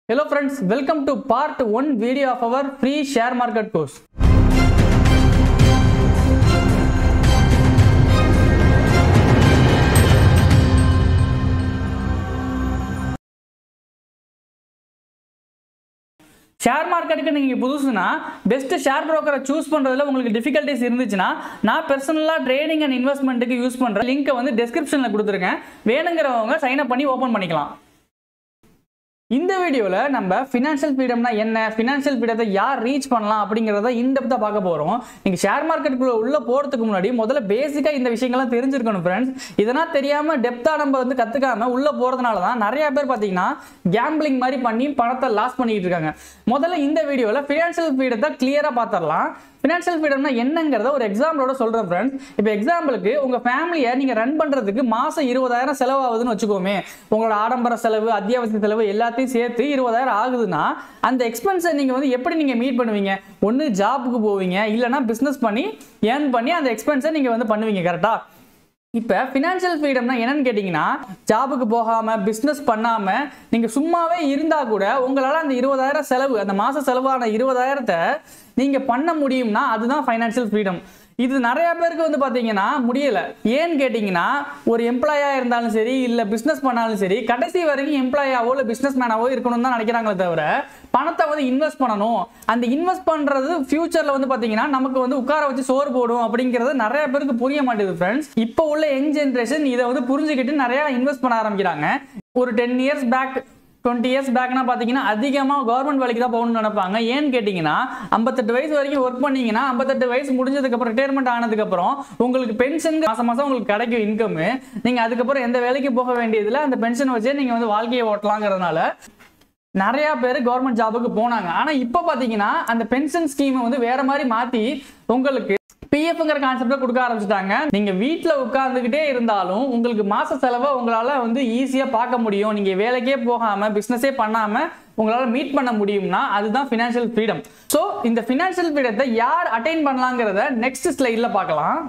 Hello friends, welcome to part 1 video of our free share market course. Share மார்க்கெட்டுக்கு நீங்கள் புதுசுனா best share ப்ரோக்கரை choose பண்ணுறதுல உங்களுக்கு டிஃபிகல்ட்டிஸ் இருந்துச்சுன்னா நான் பர்சனலாக ட்ரேடிங் அண்ட் இன்வெஸ்ட்மெண்ட்டுக்கு யூஸ் பண்ணுற லிங்க்கை வந்து டெஸ்கிரிப்ஷனில் கொடுத்துருக்கேன் வேணுங்கிறவங்க சைன் அப் பண்ணி ஓப்பன் பண்ணிக்கலாம் இந்த வீடியோவில் நம்ம ஃபினான்ஷியல் ஃப்ரீடம்னா என்ன ஃபினான்ஷியல் ஃப்ரீடத்தை யார் ரீச் பண்ணலாம் அப்படிங்கிறத இன்டெப்த்தாக பார்க்க போகிறோம் நீங்கள் ஷேர் மார்க்கெட்டுக்குள்ளே உள்ளே போகிறதுக்கு முன்னாடி முதல்ல பேசிக்காக இந்த விஷயங்கள்லாம் தெரிஞ்சிருக்கணும் ஃப்ரெண்ட்ஸ் இதெல்லாம் தெரியாமல் டெப்த்தாக நம்ம வந்து கற்றுக்காம உள்ளே போகிறதுனால தான் நிறைய பேர் பார்த்தீங்கன்னா கேம்பிளிங் மாதிரி பண்ணி பணத்தை லாஸ் பண்ணிக்கிட்டு இருக்காங்க முதல்ல இந்த வீடியோவில் ஃபினான்ஷியல் ஃப்ரீடத்தை கிளியராக பார்த்துடலாம் ஃபினான்ஷியல் ஃப்ரீடம்னா என்னங்கிறத ஒரு எக்ஸாம்பிளோட சொல்கிறேன் ஃப்ரெண்ட்ஸ் இப்போ எக்ஸாம்பிளுக்கு உங்கள் ஃபேமிலியை நீங்கள் ரன் பண்ணுறதுக்கு மாதம் இருபதாயிரம் செலவாகுதுன்னு வச்சுக்கோமே உங்களோட ஆடம்பர செலவு அத்தியாவசிய செலவு எல்லாத்தையும் சேர்த்து இருபதாயிரம் ஆகுதுன்னா அந்த எக்ஸ்பென்ஸை நீங்கள் வந்து எப்படி நீங்கள் மீட் பண்ணுவீங்க ஒன்று ஜாபுக்கு போவீங்க இல்லைனா பிஸ்னஸ் பண்ணி ஏர்ன் பண்ணி அந்த எக்ஸ்பென்ஸை நீங்கள் வந்து பண்ணுவீங்க கரெக்டாக இப்போ ஃபினான்ஷியல் ஃப்ரீடம்னா என்னன்னு கேட்டிங்கன்னா ஜாபுக்கு போகாமல் பிஸ்னஸ் பண்ணாமல் நீங்கள் சும்மாவே இருந்தால் கூட உங்களால் அந்த இருபதாயிரம் செலவு அந்த மாத செலவான இருபதாயிரத்தை நீங்கள் பண்ண முடியும்னா அதுதான் ஃபைனான்ஷியல் ஃப்ரீடம் இது நிறைய பேருக்கு வந்து பார்த்தீங்கன்னா முடியல ஏன்னு கேட்டிங்கன்னா ஒரு எம்ப்ளாயாக இருந்தாலும் சரி இல்லை பிஸ்னஸ் பண்ணாலும் சரி கடைசி வரைக்கும் எம்ப்ளாயாவோ இல்லை பிஸ்னஸ் மேனாவோ இருக்கணும் தான் நினைக்கிறாங்களே தவிர பணத்தை வந்து இன்வெஸ்ட் பண்ணணும் அந்த இன்வெஸ்ட் பண்ணுறது ஃபியூச்சரில் வந்து பார்த்தீங்கன்னா நமக்கு வந்து உட்கார வச்சு சோறு போடும் அப்படிங்கிறது நிறைய பேருக்கு புரிய மாட்டேங்குது ஃப்ரெண்ட்ஸ் இப்போ உள்ள யங் ஜென்ரேஷன் இதை வந்து புரிஞ்சுக்கிட்டு நிறையா இன்வெஸ்ட் பண்ண ஆரம்பிக்கிறாங்க ஒரு ten years back twenty years பேக்னா பார்த்தீங்கன்னா அதிகமாக கவர்மெண்ட் வேலைக்கு தான் போகணும்னு நினைப்பாங்க ஏன்னு கேட்டிங்கன்னா ஐம்பத்தெட்டு வயசு வரைக்கும் ஒர்க் பண்ணீங்கன்னா ஐம்பத்தெட்டு வயசு முடிஞ்சதுக்கப்புறம் ரிட்டையர்மெண்ட் ஆனதுக்கப்புறம் உங்களுக்கு பென்ஷன் மாதம் மாதம் உங்களுக்கு கிடைக்கும் இன்கம் நீங்கள் அதுக்கப்புறம் எந்த வேலைக்கு போக வேண்டியதில்லை அந்த பென்ஷன் வச்சே நீங்கள் வந்து வாழ்க்கையை ஓட்டலாங்கிறதுனால நிறைய பேர் கவர்மெண்ட் ஜாபுக்கு போனாங்க ஆனால் இப்போ பார்த்தீங்கன்னா அந்த பென்ஷன் ஸ்கீமை வந்து வேற மாதிரி மாற்றி உங்களுக்கு பிஎஃப்ங்கிற கான்செப்டை கொடுக்க ஆரம்பிச்சிட்டாங்க நீங்க வீட்டில் உட்கார்ந்துக்கிட்டே இருந்தாலும் உங்களுக்கு மாச செலவை உங்களால வந்து ஈஸியாக பார்க்க முடியும் நீங்க வேலைக்கே போகாம பிசினஸே பண்ணாம உங்களால மீட் பண்ண முடியும்னா அதுதான் ஃபினான்ஷியல் ஃப்ரீடம் ஸோ இந்த ஃபினான்ஷியல் ஃப்ரீடத்தை யார் அட்டைன் பண்ணலாங்கிறத நெக்ஸ்ட் ஸ்லைடில் பார்க்கலாம்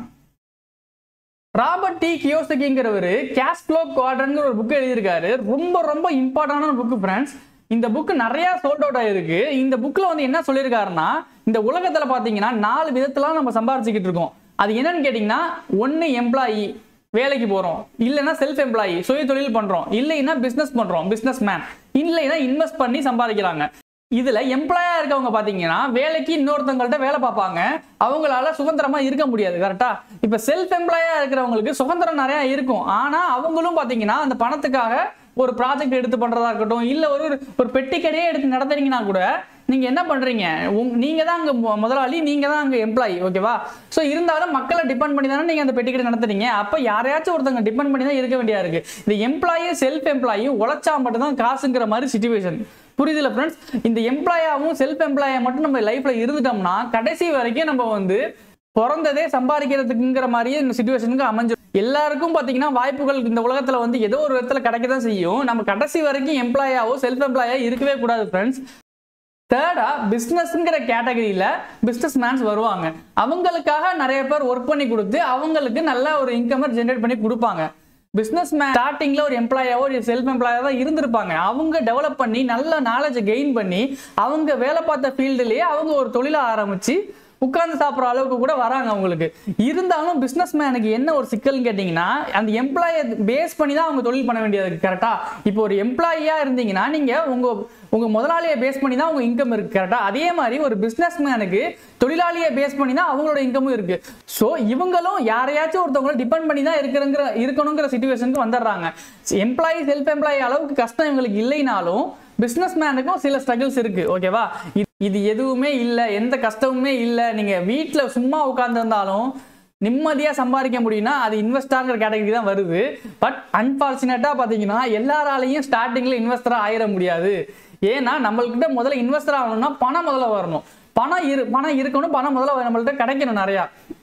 ராபர்ட் டி கியோசகிங்கிறவர் கேஷ் ஃப்ளோ குவாட்ரன்ங்கிற ஒரு புக் எழுதியிருக்காரு ரொம்ப ரொம்ப இம்பார்ட்டன்டான புக் ஃப்ரெண்ட்ஸ் இந்த புக்கு நிறைய சோல்ட் அவுட் ஆயிருக்கு இந்த புக்கில் வந்து என்ன சொல்லியிருக்காருன்னா இந்த உலகத்தில் பார்த்தீங்கன்னா நாலு விதத்தில் நம்ம சம்பாரிச்சுக்கிட்டு இருக்கோம் அது என்னன்னு கேட்டிங்கன்னா ஒன்று எம்ப்ளாயி வேலைக்கு போகிறோம் இல்லைன்னா செல்ஃப் எம்ப்ளாயி சுய தொழில் பண்ணுறோம் இல்லைன்னா பிஸ்னஸ் பண்ணுறோம் பிஸ்னஸ் மேன் இல்லைன்னா இன்வெஸ்ட் பண்ணி சம்பாதிக்கிறாங்க இதுல எம்ப்ளாயா இருக்கவங்க பாத்தீங்கன்னா வேலைக்கு இன்னொருத்தவங்கள்ட்ட வேலை பார்ப்பாங்க அவங்களால சுதந்திரமா இருக்க முடியாது கரெக்டா இப்ப செல்ஃப் எம்ப்ளாயா இருக்கிறவங்களுக்கு சுதந்திரம் நிறைய இருக்கும் ஆனா அவங்களும் பாத்தீங்கன்னா அந்த பணத்துக்காக ஒரு ப்ராஜெக்ட் எடுத்து பண்றதா இருக்கட்டும் இல்ல ஒரு ஒரு பெட்டி கடையே எடுத்து நடத்துறீங்கன்னா கூட நீங்க என்ன பண்றீங்க உங் நீங்க தான் அங்க மு- முதலாளி நீங்க தான் அங்க எம்ப்ளாயி ஓகேவா ஸோ இருந்தாலும் மக்களை டிபெண்ட் பண்ணி தானே நீங்க அந்த பெட்டி கடை நடத்துறீங்க அப்ப யாரையாச்சும் ஒருத்தங்க டிபெண்ட் பண்ணி தான் இருக்க வேண்டியதா இருக்கு இந்த எம்ப்ளாயி செல்ஃப் எம்ப்ளாயி உழைச்சா மட்டும் தான் காசுங்கிற மாதிரி சுச்சுவேஷன் புரியுதுல ஃப்ரெண்ட்ஸ் இந்த எம்ப்ளாயாவும் செல்ஃப் எம்ப்ளாயா மட்டும் நம்ம லைஃப்ல இருந்துட்டோம்னா கடைசி வரைக்கும் நம்ம வந்து பிறந்ததே சம்பாதிக்கிறதுக்குங்கிற மாதிரியே இந்த சுச்சுவேஷனுக்கு அமைஞ்சிடும் எல்லாருக்கும் பார்த்தீங்கன்னா வாய்ப்புகள் இந்த உலகத்தில் வந்து ஏதோ ஒரு விதத்தில் கிடைக்க தான் செய்யும் நம்ம கடைசி வரைக்கும் எம்ப்ளாயாவோ செல்ஃப் எம்ப்ளாயா இருக்கவே கூடாது ஃப்ரெண்ட்ஸ் தேர்டா பிஸ்னஸ்ங்கிற கேட்டகரியில் பிஸ்னஸ் மேன்ஸ் வருவாங்க அவங்களுக்காக நிறைய பேர் ஒர்க் பண்ணி கொடுத்து அவங்களுக்கு நல்ல ஒரு இன்கம் ஜென்ரேட் பண்ணி கொடுப்பாங்க பிஸ்னஸ் மேன் ஸ்டார்டிங்கில் ஒரு எம்ப்ளாயாவோ ஒரு செல்ஃப் எம்ப்ளாயாக தான் இருந்திருப்பாங்க அவங்க டெவலப் பண்ணி நல்ல நாலேஜை கெயின் பண்ணி அவங்க வேலை பார்த்த ஃபீல்டுலேயே அவங்க ஒரு தொழிலை ஆரம்பித்து உட்கார்ந்து சாப்பிட்ற அளவுக்கு கூட வராங்க அவங்களுக்கு இருந்தாலும் பிஸ்னஸ் மேனுக்கு என்ன ஒரு சிக்கல்னு கேட்டிங்கன்னா அந்த எம்ப்ளாயை பேஸ் பண்ணி தான் அவங்க தொழில் பண்ண வேண்டியது கரெக்டா இப்போ ஒரு எம்ப்ளாயியாக இருந்தீங்கன்னா நீங்கள் உங்கள் உங்கள் முதலாளியை பேஸ் பண்ணி தான் உங்கள் இன்கம் இருக்குது கரெக்டாக அதே மாதிரி ஒரு பிஸ்னஸ் மேனுக்கு தொழிலாளியை பேஸ் பண்ணி தான் அவங்களோட இன்கமும் இருக்குது ஸோ இவங்களும் யாரையாச்சும் ஒருத்தவங்கள டிபெண்ட் பண்ணி தான் இருக்கிறங்கிற இருக்கணுங்கிற சுச்சுவேஷனுக்கு வந்துடுறாங்க எம்ப்ளாயி செல்ஃப் எம்ப்ளாயி அளவுக்கு கஷ்டம் இவங்களுக்கு இல்லைனாலும் பிஸ்னஸ் மேனுக்கும் சில ஸ்ட்ரகிள்ஸ் இருக்கு ஓகேவா இது- இது எதுவுமே இல்லை எந்த கஷ்டமுமே இல்லை நீங்கள் வீட்டில் சும்மா உட்காந்துருந்தாலும் நிம்மதியாக சம்பாதிக்க முடியும்னா அது இன்வெஸ்டாங்கிற கேட்டகரி தான் வருது பட் அன்பார்ச்சுனேட்டாக பார்த்தீங்கன்னா எல்லாராலையும் ஸ்டார்டிங்கில் இன்வெஸ்டராக ஆயிட முடியாது ஏன்னா நம்மள்கிட்ட முதல்ல இன்வெஸ்டர் ஆகணும்னா பணம் முதல்ல வரணும் பணம் இரு பணம் இருக்கணும் பணம் முதல்ல நம்மள்ட்ட கிடைக்கணும் நிறையா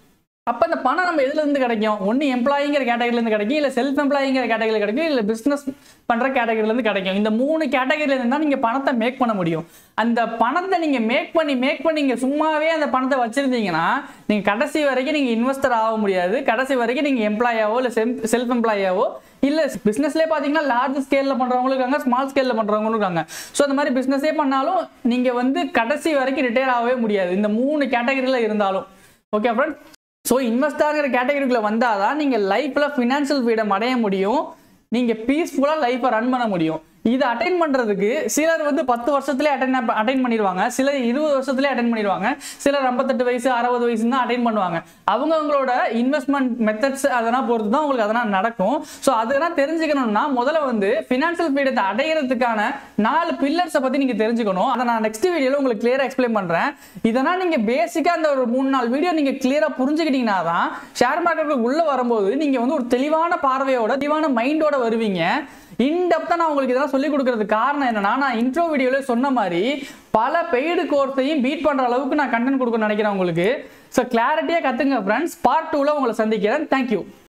அப்போ இந்த பணம் நம்ம எதுல இருந்து கிடைக்கும் ஒன்று எம்ப்ளாயிங்கிற கேட்டகரியில இருந்து கிடைக்கும் இல்லை செல்ஃப் எம்ப்ளாயிங்கிற கேட்டகரியில் கிடைக்கும் இல்லை பிஸ்னஸ் பண்ற கேட்டகரியில இருந்து கிடைக்கும் இந்த மூணு கேட்டகரியில இருந்தா நீங்க பணத்தை மேக் பண்ண முடியும் அந்த பணத்தை நீங்க மேக் பண்ணி மேக் பண்ணி நீங்க சும்மாவே அந்த பணத்தை வச்சிருந்தீங்கன்னா நீங்க கடைசி வரைக்கும் நீங்க இன்வெஸ்டர் ஆக முடியாது கடைசி வரைக்கும் நீங்க எம்ப்ளாயாவோ இல்லை செல்ஃப் எம்ப்ளாயாவோ இல்ல பிசினஸ்லேயே பாத்தீங்கன்னா லார்ஜ் ஸ்கேல்ல பண்றவங்களும் இருக்காங்க ஸ்மால் ஸ்கேல்ல பண்றவங்களும் இருக்காங்க ஸோ அந்த மாதிரி பிசினஸே பண்ணாலும் நீங்க வந்து கடைசி வரைக்கும் ரிட்டையர் ஆகவே முடியாது இந்த மூணு கேட்டகரியில இருந்தாலும் ஓகே ஃப்ரெண்ட் ஸோ இன்வெஸ்டாங்கிற கேட்டகரிக்குள்ள வந்தாதான் நீங்க லைஃப்ல ஃபினான்ஷியல் ஃப்ரீடம் அடைய முடியும் நீங்க பீஸ்ஃபுல்லா லைஃப்பை ரன் பண்ண முடியும் இதை அட்டைன் பண்றதுக்கு சிலர் வந்து பத்து வருஷத்துலேயே அட்டைன் அட்டைன் பண்ணிடுவாங்க சிலர் இருபது வருஷத்துலேயே அட்டைன் பண்ணிடுவாங்க சிலர் ஐம்பத்தெட்டு வயசு அறுபது வயசு தான் அட்டைன் பண்ணுவாங்க அவங்க அவங்களோட இன்வெஸ்ட்மெண்ட் மெத்தட்ஸ் அதெல்லாம் பொறுத்து தான் உங்களுக்கு அதெல்லாம் நடக்கும் ஸோ அதெல்லாம் தெரிஞ்சுக்கணும்னா முதல்ல வந்து ஃபினான்ஷியல் ஃப்ரீடத்தை அடையிறதுக்கான நாலு பில்லர்ஸை பத்தி நீங்க தெரிஞ்சுக்கணும் அதை நான் நெக்ஸ்ட் வீடியோல உங்களுக்கு கிளியரா எக்ஸ்பிளைன் பண்றேன் இதெல்லாம் நீங்க பேசிக்கா அந்த ஒரு மூணு நாலு வீடியோ நீங்க கிளியரா புரிஞ்சுக்கிட்டீங்கன்னா தான் ஷேர் மார்க்கெட்டுக்கு உள்ள வரும்போது நீங்க வந்து ஒரு தெளிவான பார்வையோட தெளிவான மைண்டோட வருவீங்க இன்டெப்தா நான் உங்களுக்கு இதெல்லாம் சொல்லி கொடுக்கறதுக்கு காரணம் என்னன்னா நான் இன்ட்ரோ வீடியோல சொன்ன மாதிரி பல பெய்டு கோர்ஸையும் பீட் பண்ற அளவுக்கு நான் கண்டென்ட் கொடுக்க நினைக்கிறேன் உங்களுக்கு ஸோ கிளாரிட்டியா கத்துங்க ஃப்ரெண்ட்ஸ் பார்ட் டூல உங்களை சந்திக்கிறேன் தேங்க்யூ